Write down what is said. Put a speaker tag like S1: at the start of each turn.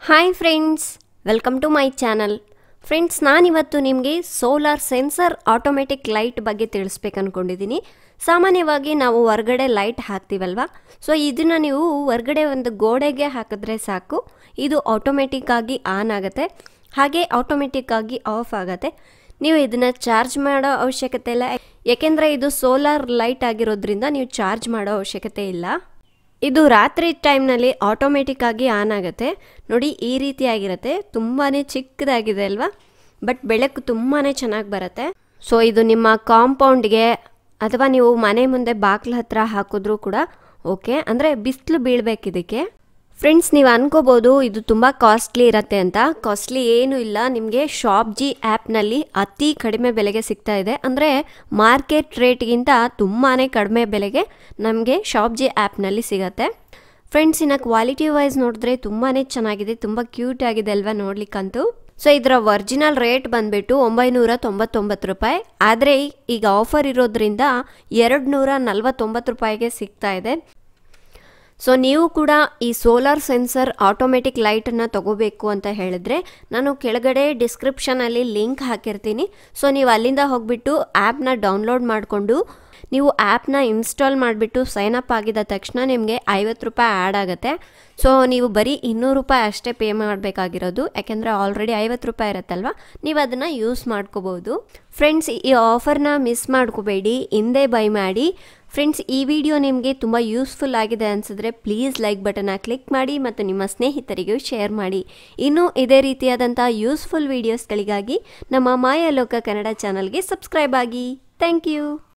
S1: hi friends welcome to my channel friends ನಾನಿವತ್ತು ನಿಮಗೆ solar sensor automatic light ಬಗ್ಗೆ ತಿಳಿಸ್ಬೇಕು ಅಂದ್ಕೊಂಡಿದ್ದೀನಿ ಸಾಮಾನ್ಯವಾಗಿ ನಾವು ಹೊರ್ಗಡೆ ಲೈಟ್ ಹಾಕ್ತೀವಲ್ವ ಸೊ ಇದನ್ನು ನೀವು ಹೊರ್ಗಡೆ ಒಂದು ಗೋಡೆಗೆ ಹಾಕಿದ್ರೆ ಸಾಕು ಇದು ಆಟೋಮೆಟಿಕ್ ಆಗಿ ಆನ್ ಆಗುತ್ತೆ ಹಾಗೆ ಆಟೋಮೆಟಿಕ್ ಆಗಿ ಆಫ್ ಆಗುತ್ತೆ ನೀವು ಇದನ್ನು ಚಾರ್ಜ್ ಮಾಡೋ ಅವಶ್ಯಕತೆ ಇಲ್ಲ ಯಾಕೆಂದರೆ ಇದು ಸೋಲಾರ್ ಲೈಟ್ ಆಗಿರೋದ್ರಿಂದ ನೀವು ಚಾರ್ಜ್ ಮಾಡೋ ಅವಶ್ಯಕತೆ ಇಲ್ಲ ಇದು ರಾತ್ರಿ ಟೈಮ್ನಲ್ಲಿ ಆಟೋಮೆಟಿಕ್ ಆಗಿ ಆನ್ ಆಗುತ್ತೆ ನೋಡಿ ಈ ರೀತಿಯಾಗಿರುತ್ತೆ ತುಂಬಾ ಚಿಕ್ಕದಾಗಿದೆ ಅಲ್ವಾ ಬಟ್ ಬೆಳಕು ತುಂಬಾ ಚೆನ್ನಾಗಿ ಬರುತ್ತೆ ಸೊ ಇದು ನಿಮ್ಮ ಕಾಂಪೌಂಡ್ಗೆ ಅಥವಾ ನೀವು ಮನೆ ಮುಂದೆ ಬಾಗ್ಲ ಹತ್ರ ಹಾಕಿದ್ರೂ ಕೂಡ ಓಕೆ ಅಂದರೆ ಬಿಸಿಲು ಬೀಳ್ಬೇಕು ಇದಕ್ಕೆ ಫ್ರೆಂಡ್ಸ್ ನೀವು ಅನ್ಕೋಬೋದು ಇದು ತುಂಬ ಕಾಸ್ಟ್ಲಿ ಇರತ್ತೆ ಅಂತ ಕಾಸ್ಟ್ಲಿ ಏನೂ ಇಲ್ಲ ನಿಮಗೆ ಶಾಪ್ ಜಿ ಆ್ಯಪ್ನಲ್ಲಿ ಅತಿ ಕಡಿಮೆ ಬೆಲೆಗೆ ಸಿಗ್ತಾ ಇದೆ ಅಂದರೆ ಮಾರ್ಕೆಟ್ ರೇಟ್ಗಿಂತ ತುಂಬಾ ಕಡಿಮೆ ಬೆಲೆಗೆ ನಮಗೆ ಶಾಪ್ ಜಿ ಆ್ಯಪ್ನಲ್ಲಿ ಸಿಗತ್ತೆ ಫ್ರೆಂಡ್ಸ್ ಇನ್ನು ಕ್ವಾಲಿಟಿ ವೈಸ್ ನೋಡಿದ್ರೆ ತುಂಬಾ ಚೆನ್ನಾಗಿದೆ ತುಂಬ ಕ್ಯೂಟ್ ಆಗಿದೆ ಅಲ್ವಾ ನೋಡ್ಲಿಕ್ಕಂತೂ ಸೊ ಇದರ ಒರಿಜಿನಲ್ ರೇಟ್ ಬಂದ್ಬಿಟ್ಟು ಒಂಬೈನೂರ ತೊಂಬತ್ತೊಂಬತ್ತು ರೂಪಾಯಿ ಆದರೆ ಈಗ ಆಫರ್ ಇರೋದ್ರಿಂದ ಎರಡು ನೂರ ನಲ್ವತ್ತೊಂಬತ್ತು ರೂಪಾಯಿಗೆ ಸಿಗ್ತಾ ಇದೆ ಸೊ ನೀವು ಕೂಡ ಈ ಸೋಲಾರ್ ಸೆನ್ಸರ್ ಆಟೋಮೆಟಿಕ್ ಲೈಟನ್ನು ತಗೋಬೇಕು ಅಂತ ಹೇಳಿದ್ರೆ ನಾನು ಕೆಳಗಡೆ ಡಿಸ್ಕ್ರಿಪ್ಷನಲ್ಲಿ ಲಿಂಕ್ ಹಾಕಿರ್ತೀನಿ ಸೊ ನೀವು ಅಲ್ಲಿಂದ ಹೋಗಿಬಿಟ್ಟು ಆ್ಯಪ್ನ ಡೌನ್ಲೋಡ್ ಮಾಡಿಕೊಂಡು ನೀವು ಆ್ಯಪ್ನ ಇನ್ಸ್ಟಾಲ್ ಮಾಡಿಬಿಟ್ಟು ಸೈನ್ ಅಪ್ ಆಗಿದ ತಕ್ಷಣ ನಿಮಗೆ ಐವತ್ತು ರೂಪಾಯಿ ಆ್ಯಡ್ ಆಗುತ್ತೆ ಸೊ ನೀವು ಬರೀ ಇನ್ನೂರು ರೂಪಾಯಿ ಅಷ್ಟೇ ಪೇ ಮಾಡಬೇಕಾಗಿರೋದು ಯಾಕೆಂದರೆ ಆಲ್ರೆಡಿ ಐವತ್ತು ರೂಪಾಯಿ ಇರುತ್ತಲ್ವ ನೀವು ಅದನ್ನು ಯೂಸ್ ಮಾಡ್ಕೋಬೋದು ಫ್ರೆಂಡ್ಸ್ ಈ ಆಫರ್ನ ಮಿಸ್ ಮಾಡ್ಕೋಬೇಡಿ ಹಿಂದೆ ಬೈ ಮಾಡಿ ಫ್ರೆಂಡ್ಸ್ ಈ ವಿಡಿಯೋ ನಿಮಗೆ ತುಂಬ ಯೂಸ್ಫುಲ್ ಆಗಿದೆ ಅನಿಸಿದ್ರೆ ಪ್ಲೀಸ್ ಲೈಕ್ ಬಟನ್ನ ಕ್ಲಿಕ್ ಮಾಡಿ ಮತ್ತು ನಿಮ್ಮ ಸ್ನೇಹಿತರಿಗೂ ಶೇರ್ ಮಾಡಿ ಇನ್ನೂ ಇದೇ ರೀತಿಯಾದಂಥ ಯೂಸ್ಫುಲ್ ವೀಡಿಯೋಸ್ಗಳಿಗಾಗಿ ನಮ್ಮ ಮಾಯಾಲೋಕ ಕನ್ನಡ ಚಾನಲ್ಗೆ ಸಬ್ಸ್ಕ್ರೈಬ್ ಆಗಿ ಥ್ಯಾಂಕ್ ಯು